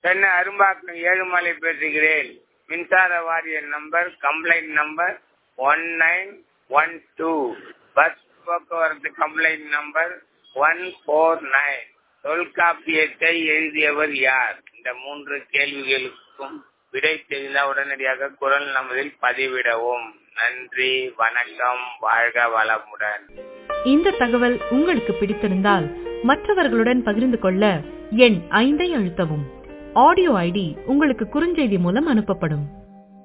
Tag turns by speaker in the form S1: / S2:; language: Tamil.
S1: சென்னை அரும்பாக்கம் ஏழுமலை பேசுகிறேன் மின்சார வாரிய number complaint number one nine one two bus போக்குவரத்து complaint number one four nine தொல்காப்பியத்தை எழுதியவர் யார் இந்த மூன்று கேள்விகளுக்கும் விடை தெரிந்தால் உடனடியாக குரல் நமதில் பதிவிடவும் நன்றி வணக்கம் வாழ்க வளமுடன்
S2: இந்த தகவல் உங்களுக்கு பிடித்திருந்தால் மற்றவர்களுடன் பகிர்ந்து கொள்ள எண் ஐந்தை அழுத்தவும் ஆடியோ ஐடி உங்களுக்கு குறுஞ்செய்தி மூலம் அனுப்பப்படும்